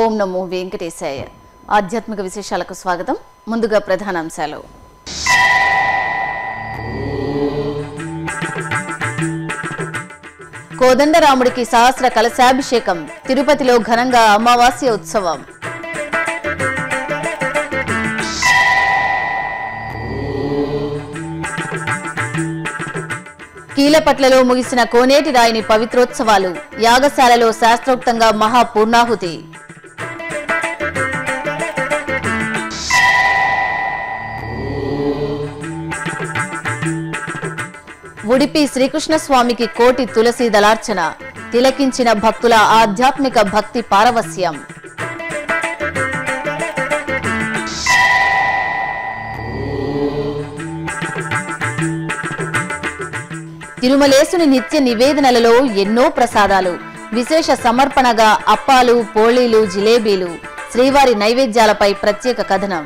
ఓం నమో వెంకటేశాయ ఆధ్యాత్మిక విశేషాలకు స్వాగతం ముందుగా ప్రధానాంశాలు కోదండరాముడికి సహస్ర కలశాభిషేకం తిరుపతిలో ఘనంగా అమావాస్య ఉత్సవం కీలపట్లలో ముగిసిన కోనేటి రాయిని పవిత్రోత్సవాలు యాగశాలలో శాస్త్రోక్తంగా మహాపూర్ణాహుతి ఉడిపి శ్రీకృష్ణ స్వామికి కోటి తులసి దళార్చన తిలకించిన భక్తుల ఆధ్యాత్మిక భక్తి పారవస్యం తిరుమలేసుని నిత్య నివేదనలలో ఎన్నో ప్రసాదాలు విశేష సమర్పణగా అప్పాలు పోళీలు జిలేబీలు శ్రీవారి నైవేద్యాలపై ప్రత్యేక కథనం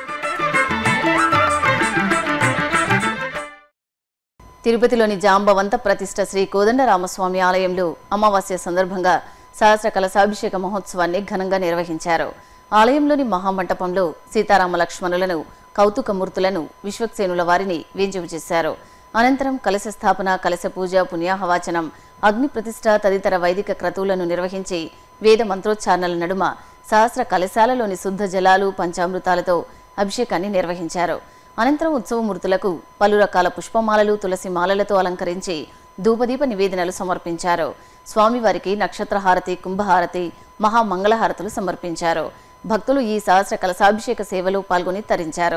తిరుపతిలోని జాంబవంత ప్రతిష్ట శ్రీ కోదండరామస్వామి ఆలయంలో అమావాస్య సందర్భంగా సహస్ర కలశాభిషేక మహోత్సవాన్ని ఘనంగా నిర్వహించారు ఆలయంలోని మహామంటపంలో సీతారామ లక్ష్మణులను కౌతుకమూర్తులను విశ్వక్సేనుల వారిని వేంజువు చేశారు అనంతరం కలశ స్థాపన కలశ పూజ పుణ్యాహవాచనం అగ్ని ప్రతిష్ట తదితర వైదిక క్రతువులను నిర్వహించి వేద మంత్రోచ్చారణల నడుమ సహస్ర కలశాలలోని శుద్ధ జలాలు పంచామృతాలతో అభిషేకాన్ని నిర్వహించారు అనంతరం ఉత్సవమూర్తులకు పలు రకాల పుష్పమాలలు తులసి మాలలతో అలంకరించి ధూపదీప నివేదనలు సమర్పించారు స్వామివారికి నక్షత్రహారతి కుంభహారతి మహామంగళహారతులు సమర్పించారు భక్తులు ఈ సహస్ర కలశాభిషేక సేవలో పాల్గొని తరించారు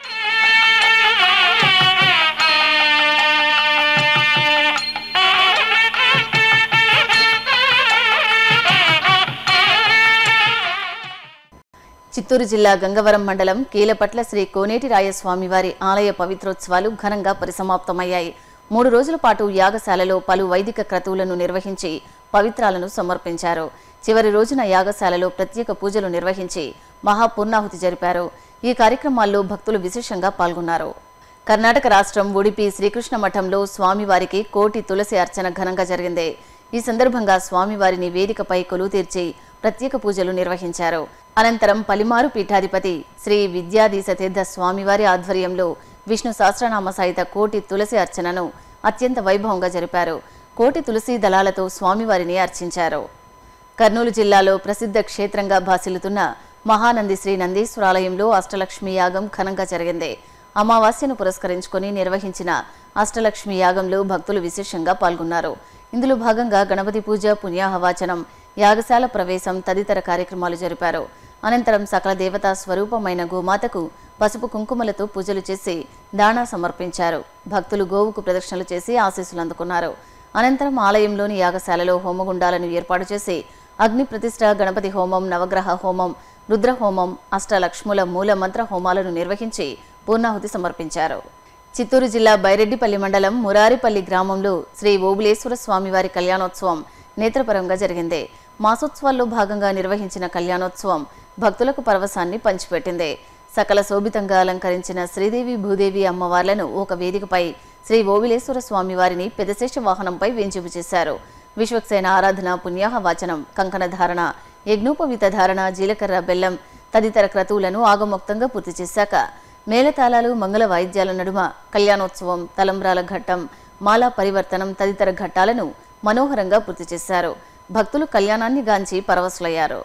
చిత్తూరు జిల్లా గంగవరం మండలం కీలపట్ల శ్రీ కోనేటి రాయస్వామివారి ఆలయ పవిత్రోత్సవాలు ఘనంగా పరిసమాప్తమయ్యాయి మూడు రోజుల పాటు యాగశాలలో పలు వైదిక క్రతువులను నిర్వహించి పవిత్రాలను సమర్పించారు చివరి రోజున యాగశాలలో ప్రత్యేక పూజలు నిర్వహించి మహాపూర్ణాహుతి జరిపారు ఈ కార్యక్రమాల్లో భక్తులు విశేషంగా పాల్గొన్నారు కర్ణాటక రాష్ట్రం ఉడిపి శ్రీకృష్ణ మఠంలో స్వామివారికి కోటి తులసి అర్చన ఘనంగా జరిగింది ఈ సందర్భంగా స్వామివారిని వేదికపై కొలువు తీర్చి ప్రత్యేక పూజలు నిర్వహించారు అనంతరం పలిమారు పీఠాధిపతి శ్రీ విద్యాధీశ తీర్థ స్వామివారి ఆధ్వర్యంలో విష్ణు సహస్రనామ సహిత కోటి తులసి అర్చనను అత్యంత వైభవంగా జరిపారు కోటి తులసి దళాలతో స్వామివారిని అర్చించారు కర్నూలు జిల్లాలో ప్రసిద్ధ క్షేత్రంగా భాసిల్లుతున్న మహానంది శ్రీ నందీశ్వరాలయంలో అష్టలక్ష్మి యాగం ఘనంగా జరిగింది అమావాస్యను పురస్కరించుకొని నిర్వహించిన అష్టలక్ష్మి యాగంలో భక్తులు విశేషంగా పాల్గొన్నారు ఇందులో భాగంగా గణపతి పూజ పుణ్యాహవాచనం యాగశాల ప్రవేశం తదితర కార్యక్రమాలు జరిపారు అనంతరం సకల దేవతా స్వరూపమైన గోమాతకు పసుపు కుంకుమలతో పూజలు చేసి దాణా సమర్పించారు భక్తులు గోవుకు ప్రదక్షిణలు చేసి ఆశీస్సులు అందుకున్నారు అనంతరం ఆలయంలోని యాగశాలలో హోమగుండాలను ఏర్పాటు చేసి అగ్ని ప్రతిష్ట గణపతి హోమం నవగ్రహ హోమం రుద్ర హోమం అష్టలక్ష్ముల మూల మంత్ర హోమాలను నిర్వహించి పూర్ణాహుతి సమర్పించారు చిత్తూరు జిల్లా బైరెడ్డిపల్లి మండలం మురారిపల్లి గ్రామంలో శ్రీ ఓబులేశ్వర స్వామివారి కళ్యాణోత్సవం నేత్రపరంగా జరిగింది మాసోత్సవాల్లో భాగంగా నిర్వహించిన కళ్యాణోత్సవం భక్తులకు పరవశాన్ని పంచిపెట్టింది సకల శోభితంగా అలంకరించిన శ్రీదేవి భూదేవి అమ్మవార్లను ఒక వేదికపై శ్రీ ఓవిలేశ్వర స్వామివారిని పెదశేష వాహనంపై వేంచిపు చేశారు విశ్వక్సేన ఆరాధన పుణ్యాహ వాచనం కంకణ ధారణ యజ్ఞోపవీత ధారణ జీలకర్ర బెల్లం తదితర క్రతువులను ఆగమోక్తంగా పూర్తి చేశాక మేళతాళాలు మంగళ వాయిద్యాల నడుమ కళ్యాణోత్సవం తలంబ్రాల ఘట్టం మాలా పరివర్తనం తదితర ఘట్టాలను మనోహరంగా పూర్తి చేశారు భక్తులు కళ్యాణాన్ని గాంచి పరవశులయ్యారు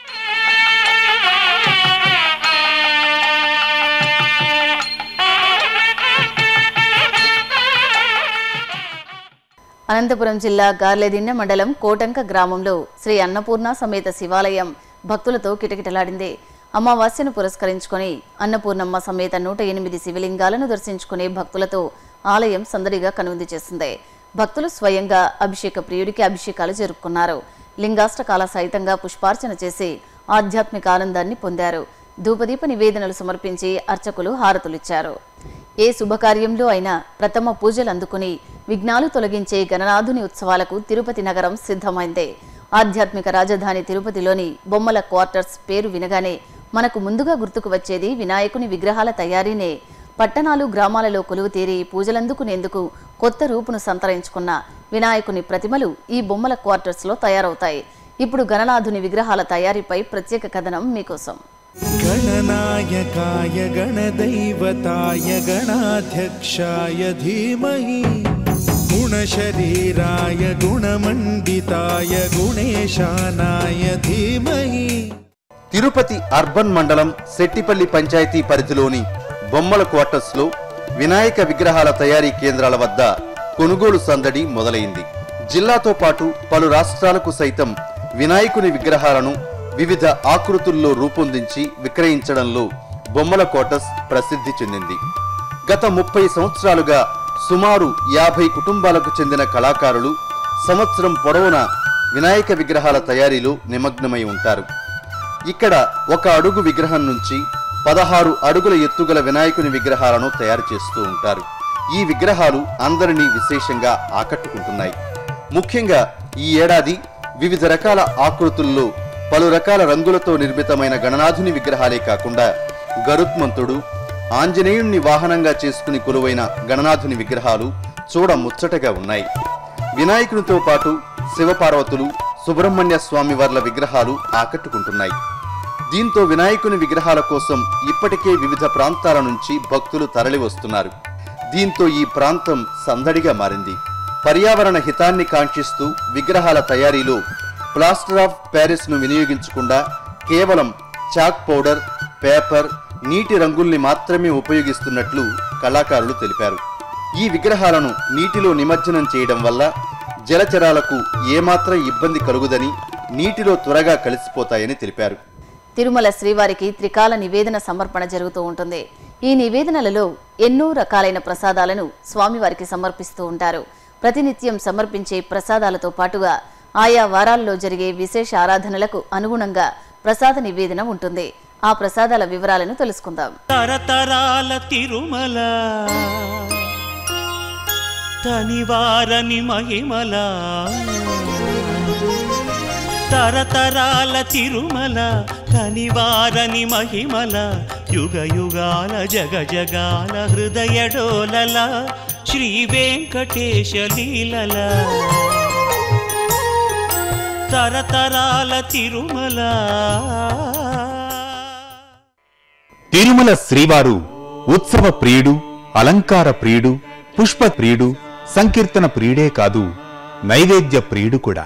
అనంతపురం జిల్లా గార్లెదిన్నె మండలం కోటంక గ్రామంలో శ్రీ అన్నపూర్ణ సమేత శివాలయం భక్తులతో కిటకిటలాడింది అమావాస్యను పురస్కరించుకొని అన్నపూర్ణమ్మ సమేత నూట ఎనిమిది శివలింగాలను దర్శించుకునే భక్తులతో ఆలయం సందడిగా కనువిందు చేసింది భక్తులు స్వయంగా అభిషేక ప్రియుడికి అభిషేకాలు జరుపుకున్నారు లింగాష్టకాల సహితంగా పుష్పార్చన చేసి ఆధ్యాత్మిక ఆనందాన్ని పొందారు ధూపదీప నివేదనలు సమర్పించి అర్చకులు హారతులిచ్చారు ఏ శుభకార్యంలో అయినా ప్రథమ పూజలు అందుకుని విఘ్నాలు తొలగించే గణనాథుని ఉత్సవాలకు తిరుపతి నగరం సిద్ధమైంది ఆధ్యాత్మిక రాజధాని తిరుపతిలోని బొమ్మల క్వార్టర్స్ పేరు వినగానే మనకు ముందుగా గుర్తుకు వచ్చేది వినాయకుని విగ్రహాల తయారీనే పట్టణాలు గ్రామాలలో కొలువు తీరి పూజలందుకునేందుకు కొత్త రూపును సంతరించుకున్న వినాయకుని ప్రతిమలు ఈ బొమ్మల క్వార్టర్స్లో తయారవుతాయి ఇప్పుడు గణనాథుని విగ్రహాల తయారీపై ప్రత్యేక కథనం మీకోసం गणनायकाय गणदैवताय गणाध्यक्षाय धीमहि गुणशरीराय गुणमण्डिताय गुणेशानाय धीमहि తిరుపతి అర్బన్ మండలం శెట్టిపల్లి పంచాయతీ పరిధిలోని బొమ్మల క్వార్టర్స్ లో వినాయక విగ్రహాల తయారీ కేంద్రాల వద్ద కొనుగోలు సందడి మొదలైంది జిల్లాతో పాటు పలు రాష్ట్రాలకు సైతం వినాయకుని విగ్రహాలను వివిధ ఆకృతుల్లో రూపొందించి విక్రయించడంలో బొమ్మల క్వార్టర్స్ ప్రసిద్ధి చెందింది గత ముప్పై సంవత్సరాలుగా సుమారు యాభై కుటుంబాలకు చెందిన కళాకారులు సంవత్సరం పొడవునా వినాయక విగ్రహాల తయారీలో నిమగ్నమై ఉంటారు ఇక్కడ ఒక అడుగు విగ్రహం నుంచి పదహారు అడుగుల ఎత్తుగల వినాయకుని విగ్రహాలను తయారు చేస్తూ ఉంటారు ఈ విగ్రహాలు అందరినీ విశేషంగా ఆకట్టుకుంటున్నాయి ముఖ్యంగా ఈ ఏడాది వివిధ రకాల ఆకృతుల్లో పలు రకాల రంగులతో నిర్మితమైన గణనాథుని విగ్రహాలే కాకుండా గరుత్మంతుడు ఆంజనేయుణ్ణి వాహనంగా చేసుకుని కొలువైన గణనాథుని విగ్రహాలు చూడ ముచ్చటగా ఉన్నాయి వినాయకునితో పాటు శివపార్వతులు సుబ్రహ్మణ్య స్వామి వార్ల విగ్రహాలు ఆకట్టుకుంటున్నాయి దీంతో వినాయకుని విగ్రహాల కోసం ఇప్పటికే వివిధ ప్రాంతాల నుంచి భక్తులు తరలి వస్తున్నారు దీంతో ఈ ప్రాంతం సందడిగా మారింది పర్యావరణ హితాన్ని కాంక్షిస్తూ విగ్రహాల తయారీలో ప్లాస్టర్ ఆఫ్ ప్యారిస్ ను వినియోగించకుండా కేవలం చాక్ పౌడర్ పేపర్ నీటి రంగుల్ని మాత్రమే ఉపయోగిస్తున్నట్లు కళాకారులు తెలిపారు ఈ విగ్రహాలను నీటిలో నిమజ్జనం చేయడం వల్ల జలచరాలకు ఏమాత్రం ఇబ్బంది కలుగుదని నీటిలో త్వరగా కలిసిపోతాయని తెలిపారు తిరుమల శ్రీవారికి త్రికాల నివేదన సమర్పణ జరుగుతూ ఉంటుంది ఈ నివేదనలలో ఎన్నో రకాలైన ప్రసాదాలను స్వామివారికి సమర్పిస్తూ ఉంటారు ప్రతినిత్యం సమర్పించే ప్రసాదాలతో పాటుగా ఆయా వారాల్లో జరిగే విశేష ఆరాధనలకు అనుగుణంగా ప్రసాద నివేదన ఉంటుంది ఆ ప్రసాదాల వివరాలను తెలుసుకుందాం తరతరాల తిరుమల తనివారని మహిమల తరతరాల తిరుమల తనివారని మహిమల యుగ యుగాల జగ జగాల హృదయ డోలల శ్రీ వెంకటేశ లీలల తరతరాల తిరుమల తిరుమల శ్రీవారు ఉత్సవ ప్రియుడు అలంకార ప్రియుడు పుష్ప ప్రియుడు సంకీర్తన ప్రియుడే కాదు నైవేద్య ప్రియుడు కూడా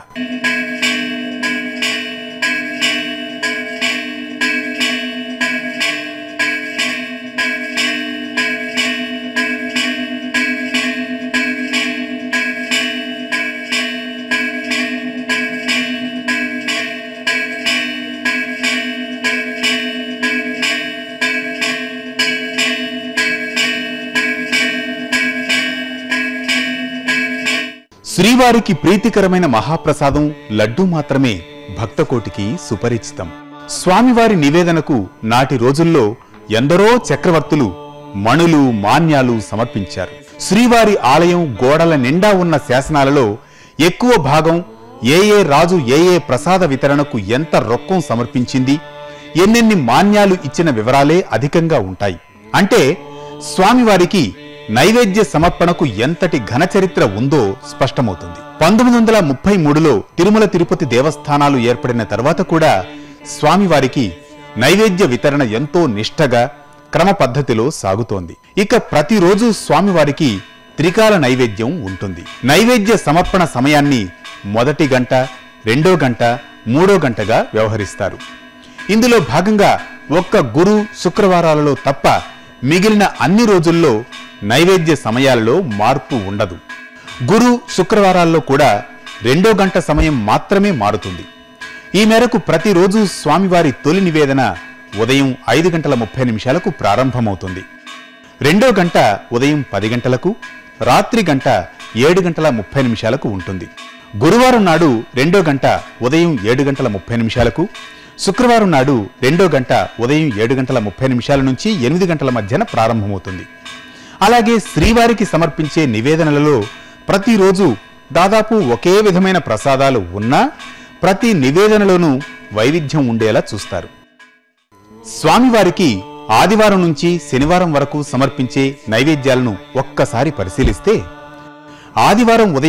శ్రీవారికి ప్రీతికరమైన మహాప్రసాదం లడ్డూ మాత్రమే భక్తకోటికి సుపరిచితం స్వామివారి నివేదనకు నాటి రోజుల్లో ఎందరో చక్రవర్తులు మణులు మాన్యాలు సమర్పించారు శ్రీవారి ఆలయం గోడల నిండా ఉన్న శాసనాలలో ఎక్కువ భాగం ఏ ఏ రాజు ఏ ఏ ప్రసాద వితరణకు ఎంత రొక్కం సమర్పించింది ఎన్నెన్ని మాన్యాలు ఇచ్చిన వివరాలే అధికంగా ఉంటాయి అంటే స్వామివారికి నైవేద్య సమర్పణకు ఎంతటి ఘనచరిత్ర ఉందో స్పష్టమవుతుంది పంతొమ్మిది వందల ముప్పై మూడులో తిరుమల తిరుపతి దేవస్థానాలు ఏర్పడిన తర్వాత కూడా స్వామివారికి నైవేద్య వితరణ ఎంతో నిష్టగా క్రమ పద్ధతిలో సాగుతోంది ఇక ప్రతిరోజు స్వామివారికి త్రికాల నైవేద్యం ఉంటుంది నైవేద్య సమర్పణ సమయాన్ని మొదటి గంట రెండో గంట మూడో గంటగా వ్యవహరిస్తారు ఇందులో భాగంగా ఒక్క గురు శుక్రవారాలలో తప్ప మిగిలిన అన్ని రోజుల్లో నైవేద్య సమయాలలో మార్పు ఉండదు గురు శుక్రవారాల్లో కూడా రెండో గంట సమయం మాత్రమే మారుతుంది ఈ మేరకు ప్రతిరోజు స్వామివారి తొలి నివేదన ఉదయం ఐదు గంటల ముప్పై నిమిషాలకు ప్రారంభమవుతుంది రెండో గంట ఉదయం పది గంటలకు రాత్రి గంట ఏడు గంటల ముప్పై నిమిషాలకు ఉంటుంది గురువారం నాడు రెండో గంట ఉదయం ఏడు గంటల ముప్పై నిమిషాలకు శుక్రవారం నాడు రెండో గంట ఉదయం ఏడు గంటల ముప్పై నిమిషాల నుంచి ఎనిమిది గంటల మధ్యన ప్రారంభమవుతుంది అలాగే శ్రీవారికి సమర్పించే నివేదనలలో ప్రతిరోజు దాదాపు ఒకే విధమైన ప్రసాదాలు ఉన్నా ప్రతి నివేదనలోనూ వైవిధ్యం ఉండేలా చూస్తారు స్వామివారికి ఆదివారం నుంచి శనివారం వరకు సమర్పించే నైవేద్యాలను ఒక్కసారి పరిశీలిస్తే ఆదివారం ఉదయం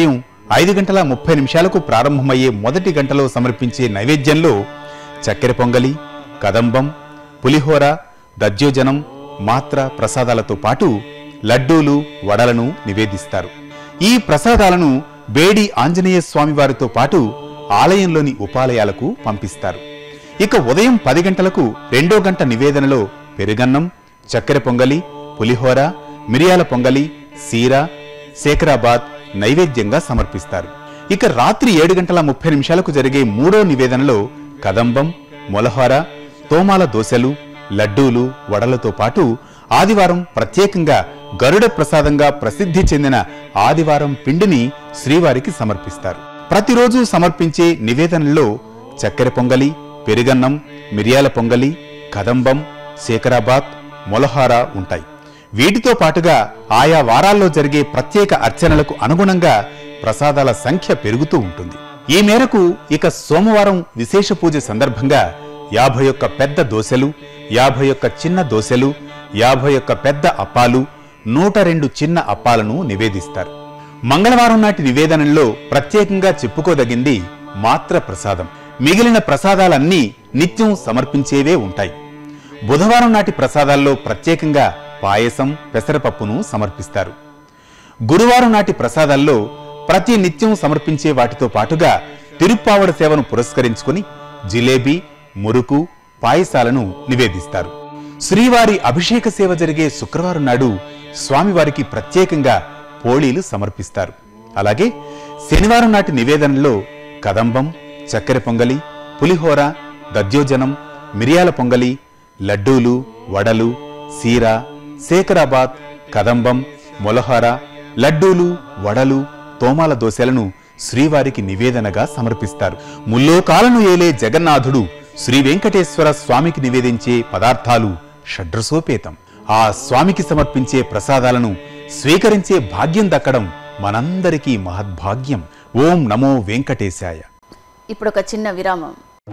ఐదు గంటల ముప్పై నిమిషాలకు ప్రారంభమయ్యే మొదటి గంటలో సమర్పించే నైవేద్యంలో చక్కెర పొంగలి కదంబం పులిహోర దజ్యోజనం మాత్ర ప్రసాదాలతో పాటు లడ్డూలు వడలను నివేదిస్తారు ఈ ప్రసాదాలను బేడి ఆంజనేయ స్వామివారితో పాటు ఆలయంలోని ఉపాలయాలకు పంపిస్తారు ఇక ఉదయం పది గంటలకు రెండో గంట నివేదనలో పెరుగన్నం చక్కెర పొంగలి పులిహోర మిరియాల పొంగలి సీర శేఖరాబాద్ నైవేద్యంగా సమర్పిస్తారు ఇక రాత్రి ఏడు గంటల ముప్పై నిమిషాలకు జరిగే మూడో నివేదనలో కదంబం మొలహోర తోమాల దోశలు లడ్డూలు వడలతో పాటు ఆదివారం ప్రత్యేకంగా గరుడ ప్రసాదంగా ప్రసిద్ధి చెందిన ఆదివారం పిండిని శ్రీవారికి సమర్పిస్తారు ప్రతిరోజు సమర్పించే నివేదనల్లో చక్కెర పొంగలి పెరుగన్నం మిరియాల పొంగలి కదంబం శేఖరాబాద్ మొలహార ఉంటాయి వీటితో పాటుగా ఆయా వారాల్లో జరిగే ప్రత్యేక అర్చనలకు అనుగుణంగా ప్రసాదాల సంఖ్య పెరుగుతూ ఉంటుంది ఈ మేరకు ఇక సోమవారం విశేష పూజ సందర్భంగా యాభై ఒక్క పెద్ద దోశలు యాభై ఒక్క చిన్న దోశలు యాభై ఒక్క పెద్ద అప్పాలు నూట రెండు చిన్న అప్పాలను నివేదిస్తారు మంగళవారం నాటి నివేదనల్లో ప్రత్యేకంగా చెప్పుకోదగింది మాత్ర ప్రసాదం మిగిలిన ప్రసాదాలన్నీ నిత్యం సమర్పించేవే ఉంటాయి బుధవారం నాటి ప్రసాదాల్లో ప్రత్యేకంగా పాయసం పెసరపప్పును సమర్పిస్తారు గురువారం నాటి ప్రసాదాల్లో ప్రతి నిత్యం సమర్పించే వాటితో పాటుగా తిరుప్పావడ సేవను పురస్కరించుకుని జిలేబీ మురుకు పాయసాలను నివేదిస్తారు శ్రీవారి అభిషేక సేవ జరిగే శుక్రవారం నాడు స్వామివారికి ప్రత్యేకంగా పోళీలు సమర్పిస్తారు అలాగే శనివారం నాటి నివేదనలో కదంబం చక్కెర పొంగలి పులిహోర దద్యోజనం మిరియాల పొంగలి లడ్డూలు వడలు సీర శేఖరాబాద్ కదంబం మొలహార లడ్డూలు వడలు తోమాల దోశలను శ్రీవారికి నివేదనగా సమర్పిస్తారు ముల్లోకాలను ఏలే జగన్నాథుడు శ్రీ వెంకటేశ్వర స్వామికి నివేదించే పదార్థాలు షడ్రసోపేతం ఆ స్వామికి సమర్పించే ప్రసాదాలను స్వీకరించే భాగ్యం దక్కడం మనందరికీ మహద్భాగ్యం ఓం నమో వెంకటేశాయ ఇప్పుడు ఒక చిన్న విరామం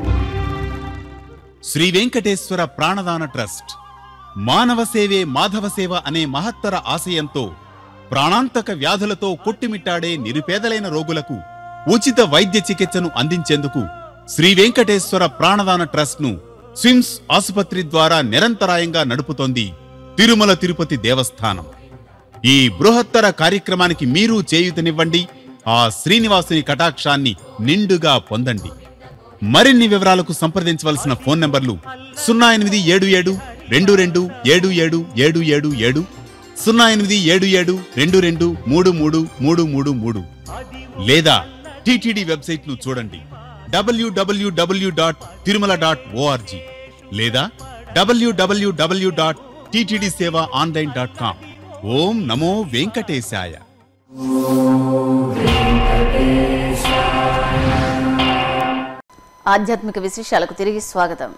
శ్రీ వెంకటేశ్వర ప్రాణదాన ట్రస్ట్ మానవ సేవే మాధవ సేవ అనే మహత్తర ఆశయంతో ప్రాణాంతక వ్యాధులతో కొట్టుమిట్టాడే నిరుపేదలైన రోగులకు ఉచిత వైద్య చికిత్సను అందించేందుకు శ్రీ వెంకటేశ్వర ప్రాణదాన ట్రస్ట్ ను స్విమ్స్ ఆసుపత్రి ద్వారా నిరంతరాయంగా నడుపుతోంది తిరుమల తిరుపతి దేవస్థానం ఈ బృహత్తర కార్యక్రమానికి మీరు చేయూతనివ్వండి ఆ శ్రీనివాసుని కటాక్షాన్ని నిండుగా పొందండి మరిన్ని వివరాలకు సంప్రదించవలసిన ఫోన్ నంబర్లు సున్నా ఎనిమిది ఏడు ఏడు రెండు రెండు ఏడు ఏడు ఏడు ఏడు ఏడు సున్నా ఎనిమిది ఏడు ఏడు రెండు రెండు మూడు మూడు మూడు మూడు మూడు లేదా టిటిడి వెబ్సైట్ ను చూడండి WWW dot Tirumala dot ORG లేదా WWW dot TTD seva online dot com ఓం నమో వెంకటేశాయ ఆధ్యాత్మిక విశేషాలకు తిరిగి స్వాగతం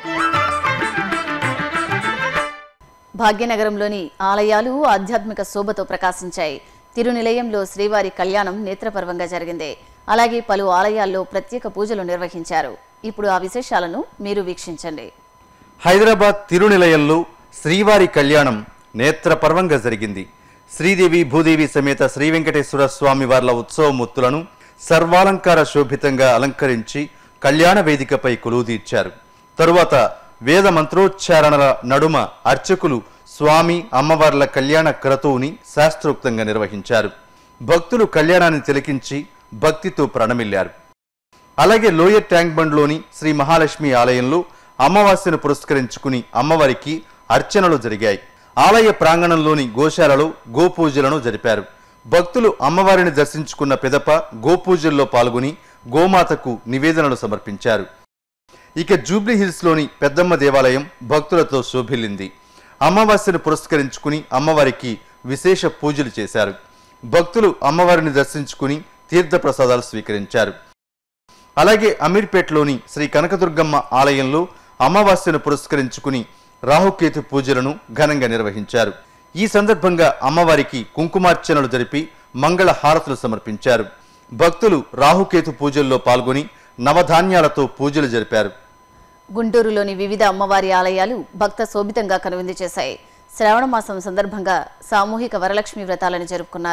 భాగ్యనగరంలోని ఆలయాలు ఆధ్యాత్మిక శోభతో ప్రకాశించాయి తిరునిలయంలో శ్రీవారి కళ్యాణం నేత్రపర్వంగా జరిగింది అలాగే పలు ఆలయాల్లో ప్రత్యేక పూజలు నిర్వహించారు ఇప్పుడు ఆ విశేషాలను మీరు వీక్షించండి హైదరాబాద్ తిరునిలయంలో శ్రీవారి కళ్యాణం నేత్రపర్వంగా జరిగింది శ్రీదేవి భూదేవి సమేత శ్రీ వెంకటేశ్వర స్వామి వార్ల ఉత్సవమూర్తులను సర్వాలంకార శోభితంగా అలంకరించి కళ్యాణ వేదికపై కొలువుదీర్చారు తరువాత వేద మంత్రోచ్చారణల నడుమ అర్చకులు స్వామి అమ్మవార్ల కళ్యాణ క్రతువుని శాస్త్రోక్తంగా నిర్వహించారు భక్తులు కళ్యాణాన్ని తిలకించి భక్తితో ప్రణమిల్లారు అలాగే లోయర్ ట్యాంక్ బండ్లోని శ్రీ మహాలక్ష్మి ఆలయంలో అమావాస్యను పురస్కరించుకుని అమ్మవారికి అర్చనలు జరిగాయి ఆలయ ప్రాంగణంలోని గోశాలలో గోపూజలను జరిపారు భక్తులు అమ్మవారిని దర్శించుకున్న పిదప గోపూజల్లో పాల్గొని గోమాతకు నివేదనలు సమర్పించారు ఇక జూబ్లీ హిల్స్లోని పెద్దమ్మ దేవాలయం భక్తులతో శోభిల్లింది అమావాస్యను పురస్కరించుకుని అమ్మవారికి విశేష పూజలు చేశారు భక్తులు అమ్మవారిని దర్శించుకుని తీర్థప్రసాదాలు స్వీకరించారు అలాగే అమీర్పేట్లోని శ్రీ కనకదుర్గమ్మ ఆలయంలో అమావాస్యను పురస్కరించుకుని రాహుకేతు పూజలను ఘనంగా నిర్వహించారు ఈ సందర్భంగా అమ్మవారికి కుంకుమార్చనలు జరిపి మంగళ హారతులు సమర్పించారు భక్తులు రాహుకేతు పూజల్లో పాల్గొని నవధాన్యాలతో పూజలు జరిపారు గుంటూరులోని వివిధ అమ్మవారి ఆలయాలు భక్త శోభితంగా కనువిందు చేశాయి శ్రావణ మాసం సందర్భంగా సామూహిక వరలక్ష్మి వ్రతాలను జరుపుకున్నారు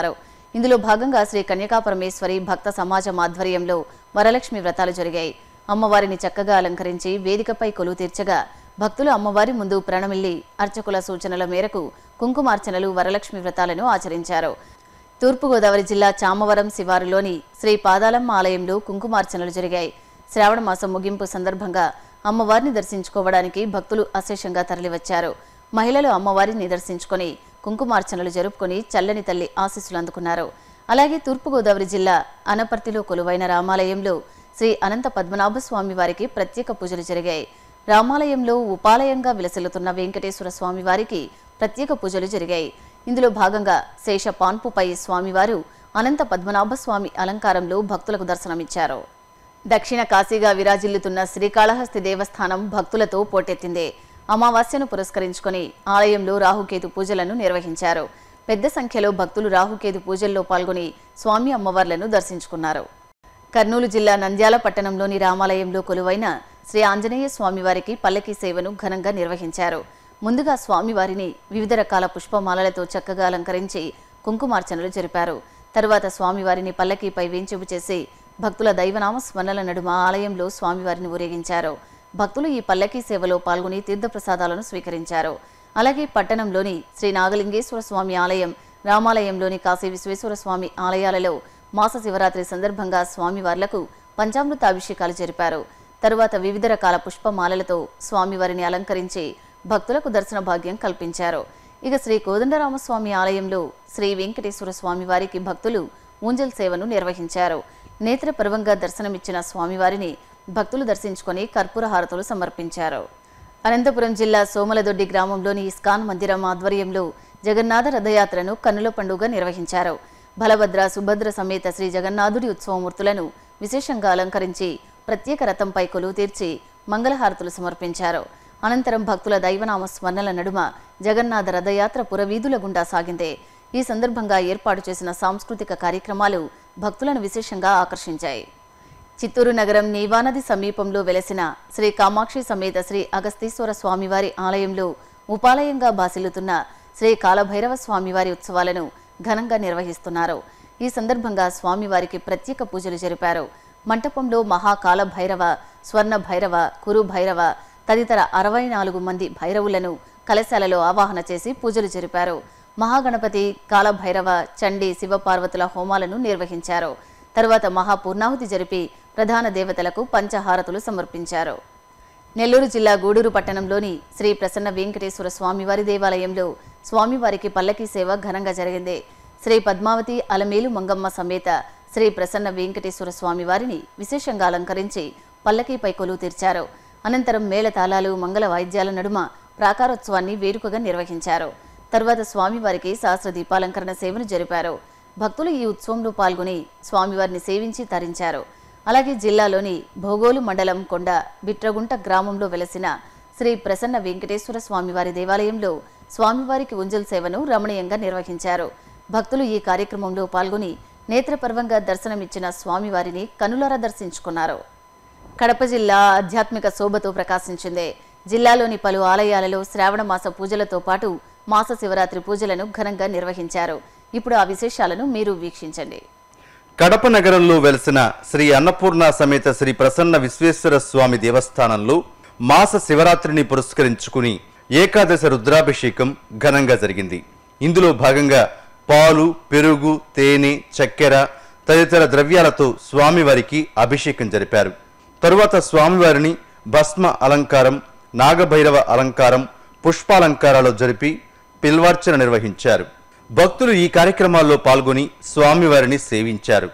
ఇందులో భాగంగా శ్రీ కన్యకాపరమేశ్వరి భక్త సమాజం ఆధ్వర్యంలో వరలక్ష్మి వ్రతాలు జరిగాయి అమ్మవారిని చక్కగా అలంకరించి వేదికపై కొలువు తీర్చగా భక్తులు అమ్మవారి ముందు ప్రణమిల్లి అర్చకుల సూచనల మేరకు కుంకుమార్చనలు వరలక్ష్మి వ్రతాలను ఆచరించారు తూర్పుగోదావరి జిల్లా చామవరం శివారులోని శ్రీ పాదాలమ్మ ఆలయంలో కుంకుమార్చనలు జరిగాయి శ్రావణ మాసం ముగింపు సందర్భంగా అమ్మవారిని దర్శించుకోవడానికి భక్తులు అశేషంగా తరలివచ్చారు మహిళలు అమ్మవారిని దర్శించుకొని కుంకుమార్చనలు జరుపుకొని చల్లని తల్లి ఆశీస్సులు అందుకున్నారు అలాగే తూర్పుగోదావరి జిల్లా అనపర్తిలో కొలువైన రామాలయంలో శ్రీ అనంత పద్మనాభ స్వామి వారికి ప్రత్యేక పూజలు జరిగాయి రామాలయంలో ఉపాలయంగా విలసిల్లుతున్న వెంకటేశ్వర స్వామి వారికి ప్రత్యేక పూజలు జరిగాయి ఇందులో భాగంగా శేష పాన్పుపై స్వామివారు అనంత పద్మనాభ స్వామి అలంకారంలో భక్తులకు దర్శనమిచ్చారు దక్షిణ కాశీగా విరాజిల్లుతున్న శ్రీకాళహస్తి దేవస్థానం భక్తులతో పోటెత్తింది అమావాస్యను పురస్కరించుకొని ఆలయంలో రాహుకేతు పూజలను నిర్వహించారు పెద్ద సంఖ్యలో భక్తులు రాహుకేతు పూజల్లో పాల్గొని స్వామి అమ్మవార్లను దర్శించుకున్నారు కర్నూలు జిల్లా నంద్యాల పట్టణంలోని రామాలయంలో కొలువైన శ్రీ ఆంజనేయ స్వామివారికి పల్లకీ సేవను ఘనంగా నిర్వహించారు ముందుగా స్వామివారిని వివిధ రకాల పుష్పమాలలతో చక్కగా అలంకరించి కుంకుమార్చనలు జరిపారు తరువాత స్వామివారిని పల్లకీపై వేంచెపు చేసి భక్తుల దైవనామ స్మరణల నడుమ ఆలయంలో స్వామివారిని ఊరేగించారు భక్తులు ఈ పల్లకీ సేవలో పాల్గొని తీర్థప్రసాదాలను స్వీకరించారు అలాగే పట్టణంలోని శ్రీ నాగలింగేశ్వర స్వామి ఆలయం రామాలయంలోని కాశీ విశ్వేశ్వర స్వామి ఆలయాలలో మాస శివరాత్రి సందర్భంగా స్వామివార్లకు పంచామృత అభిషేకాలు జరిపారు తరువాత వివిధ రకాల పుష్పమాలలతో స్వామివారిని అలంకరించి భక్తులకు దర్శన భాగ్యం కల్పించారు ఇక శ్రీ కోదండరామస్వామి ఆలయంలో శ్రీ వెంకటేశ్వర స్వామి వారికి భక్తులు ఊంజల్ సేవను నిర్వహించారు నేత్రపర్వంగా దర్శనమిచ్చిన స్వామివారిని భక్తులు దర్శించుకొని కర్పూర హారతులు సమర్పించారు అనంతపురం జిల్లా సోమలదొడ్డి గ్రామంలోని ఇస్కాన్ మందిరం ఆధ్వర్యంలో జగన్నాథ రథయాత్రను కన్నుల పండుగ నిర్వహించారు బలభద్ర సుభద్ర సమేత శ్రీ జగన్నాథుడి ఉత్సవమూర్తులను విశేషంగా అలంకరించి ప్రత్యేక రథంపై కొలువు తీర్చి మంగళహారతులు సమర్పించారు అనంతరం భక్తుల దైవనామ స్మరణల నడుమ జగన్నాథ రథయాత్ర పురవీధుల గుండా సాగింది ఈ సందర్భంగా ఏర్పాటు చేసిన సాంస్కృతిక కార్యక్రమాలు భక్తులను విశేషంగా ఆకర్షించాయి చిత్తూరు నగరం నీవానది సమీపంలో వెలసిన శ్రీ కామాక్షి సమేత శ్రీ అగస్తీశ్వర స్వామివారి ఆలయంలో ఉపాలయంగా బాసిల్లుతున్న శ్రీ కాలభైరవ స్వామివారి ఉత్సవాలను ఘనంగా నిర్వహిస్తున్నారు ఈ సందర్భంగా స్వామివారికి ప్రత్యేక పూజలు జరిపారు మంటపంలో మహాకాల భైరవ స్వర్ణ భైరవ కురు భైరవ తదితర అరవై నాలుగు మంది భైరవులను కలశాలలో ఆవాహన చేసి పూజలు జరిపారు మహాగణపతి కాలభైరవ చండీ శివపార్వతుల హోమాలను నిర్వహించారు తరువాత మహాపూర్ణాహుతి జరిపి ప్రధాన దేవతలకు పంచహారతులు సమర్పించారు నెల్లూరు జిల్లా గూడూరు పట్టణంలోని శ్రీ ప్రసన్న వెంకటేశ్వర స్వామివారి దేవాలయంలో స్వామివారికి పల్లకీ సేవ ఘనంగా జరిగింది శ్రీ పద్మావతి అలమేలు మంగమ్మ సమేత శ్రీ ప్రసన్న వెంకటేశ్వర స్వామివారిని విశేషంగా అలంకరించి పల్లకీపై కొలువు తీర్చారు అనంతరం మేళతాళాలు మంగళ వాయిద్యాల నడుమ ప్రాకారోత్సవాన్ని వేడుకగా నిర్వహించారు తరువాత స్వామివారికి సహస్ర దీపాలంకరణ సేవను జరిపారు భక్తులు ఈ ఉత్సవంలో పాల్గొని స్వామివారిని సేవించి తరించారు అలాగే జిల్లాలోని భోగోలు మండలం కొండ బిట్రగుంట గ్రామంలో వెలసిన శ్రీ ప్రసన్న వెంకటేశ్వర స్వామివారి దేవాలయంలో స్వామివారికి ఉంజల్ సేవను రమణీయంగా నిర్వహించారు భక్తులు ఈ కార్యక్రమంలో పాల్గొని నేత్రపర్వంగా దర్శనమిచ్చిన స్వామివారిని కనులారా దర్శించుకున్నారు కడప జిల్లా ఆధ్యాత్మిక శోభతో ప్రకాశించింది జిల్లాలోని పలు ఆలయాలలో శ్రావణ మాస పూజలతో పాటు మాస శివరాత్రి పూజలను ఘనంగా నిర్వహించారు ఇప్పుడు ఆ విశేషాలను మీరు వీక్షించండి కడప నగరంలో వెలసిన శ్రీ అన్నపూర్ణ సమేత శ్రీ ప్రసన్న విశ్వేశ్వర స్వామి దేవస్థానంలో మాస శివరాత్రిని పురస్కరించుకుని ఏకాదశ రుద్రాభిషేకం ఘనంగా జరిగింది ఇందులో భాగంగా పాలు పెరుగు తేనె చక్కెర తదితర ద్రవ్యాలతో స్వామివారికి అభిషేకం జరిపారు తరువాత స్వామివారిని భస్మ అలంకారం నాగభైరవ అలంకారం పుష్పాలంకారాలు జరిపి పిల్వార్చన నిర్వహించారు భక్తులు ఈ కార్యక్రమాల్లో పాల్గొని స్వామివారిని సేవించారు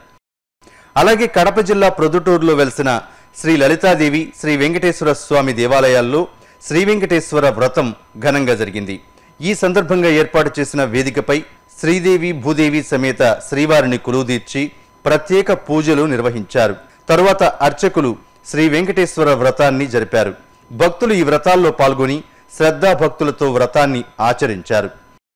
అలాగే కడప జిల్లా ప్రొద్దుటూరులో వెలిసిన శ్రీ లలితాదేవి శ్రీ వెంకటేశ్వర స్వామి దేవాలయాల్లో శ్రీ వెంకటేశ్వర వ్రతం ఘనంగా జరిగింది ఈ సందర్భంగా ఏర్పాటు చేసిన వేదికపై శ్రీదేవి భూదేవి సమేత శ్రీవారిని కొలువుదీర్చి ప్రత్యేక పూజలు నిర్వహించారు తరువాత అర్చకులు శ్రీ వెంకటేశ్వర వ్రతాన్ని జరిపారు భక్తులు ఈ వ్రతాల్లో పాల్గొని శ్రద్ధాభక్తులతో వ్రతాన్ని ఆచరించారు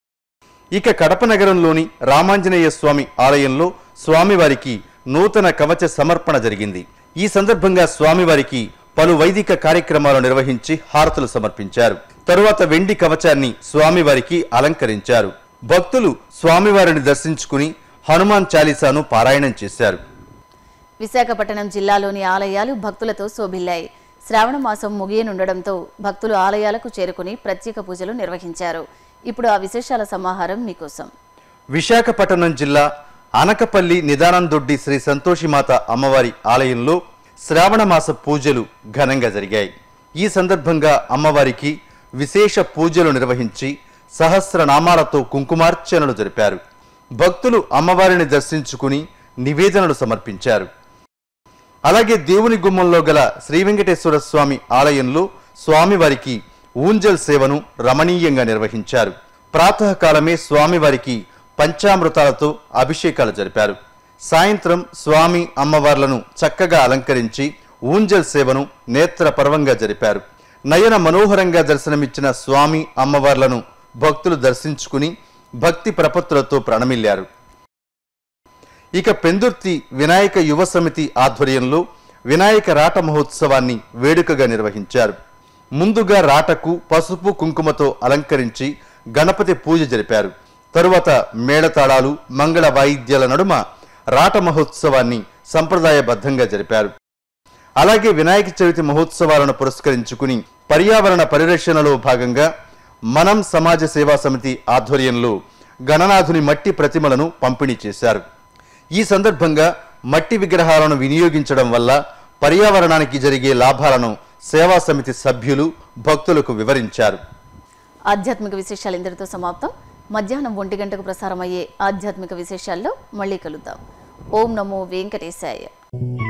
ఇక కడప నగరంలోని రామాంజనేయ స్వామి ఆలయంలో స్వామివారికి నూతన కవచ సమర్పణ జరిగింది ఈ సందర్భంగా స్వామివారికి పలు వైదిక కార్యక్రమాలు నిర్వహించి హారతులు సమర్పించారు తరువాత వెండి కవచాన్ని స్వామివారికి అలంకరించారు భక్తులు స్వామివారిని దర్శించుకుని హనుమాన్ చాలీసాను పారాయణం చేశారు విశాఖపట్నం జిల్లాలోని ఆలయాలు భక్తులతో శోభిల్లాయి శ్రావణ మాసం ముగియనుండడంతో భక్తులు ఆలయాలకు చేరుకుని ప్రత్యేక పూజలు నిర్వహించారు ఇప్పుడు ఆ విశేషాల సమాహారం మీకోసం విశాఖపట్నం జిల్లా అనకపల్లి నిదానందొడ్డి శ్రీ సంతోషిమాత అమ్మవారి ఆలయంలో శ్రావణ మాస పూజలు ఘనంగా జరిగాయి ఈ సందర్భంగా అమ్మవారికి విశేష పూజలు నిర్వహించి సహస్రనామాలతో కుంకుమార్చనలు జరిపారు భక్తులు అమ్మవారిని దర్శించుకుని నివేదనలు సమర్పించారు అలాగే దేవుని గుమ్మంలో గల శ్రీ వెంకటేశ్వర స్వామి ఆలయంలో స్వామివారికి ఊంజల్ సేవను రమణీయంగా నిర్వహించారు ప్రాతకాలమే స్వామివారికి పంచామృతాలతో అభిషేకాలు జరిపారు సాయంత్రం స్వామి అమ్మవార్లను చక్కగా అలంకరించి ఊంజల్ సేవను నేత్ర పర్వంగా జరిపారు నయన మనోహరంగా దర్శనమిచ్చిన స్వామి అమ్మవార్లను భక్తులు దర్శించుకుని భక్తి ప్రపత్తులతో ప్రణమిల్లారు ఇక పెందుర్తి వినాయక యువ సమితి ఆధ్వర్యంలో వినాయక రాట మహోత్సవాన్ని వేడుకగా నిర్వహించారు ముందుగా రాటకు పసుపు కుంకుమతో అలంకరించి గణపతి పూజ జరిపారు తరువాత మేళతాళాలు మంగళ వాయిద్యాల నడుమ రాట మహోత్సవాన్ని సంప్రదాయబద్ధంగా జరిపారు అలాగే వినాయక చవితి మహోత్సవాలను పురస్కరించుకుని పర్యావరణ పరిరక్షణలో భాగంగా మనం సమాజ సేవా సమితి ఆధ్వర్యంలో గణనాథుని మట్టి ప్రతిమలను పంపిణీ చేశారు ఈ సందర్భంగా మట్టి విగ్రహాలను వినియోగించడం వల్ల పర్యావరణానికి జరిగే లాభాలను సేవా సమితి సభ్యులు భక్తులకు వివరించారు ఆధ్యాత్మిక విశేషాలు ఇంతటితో సమాప్తం మధ్యాహ్నం ఒంటి గంటకు ప్రసారమయ్యే ఆధ్యాత్మిక విశేషాల్లో మళ్ళీ కలుద్దాం ఓం నమో వెంకటేశాయ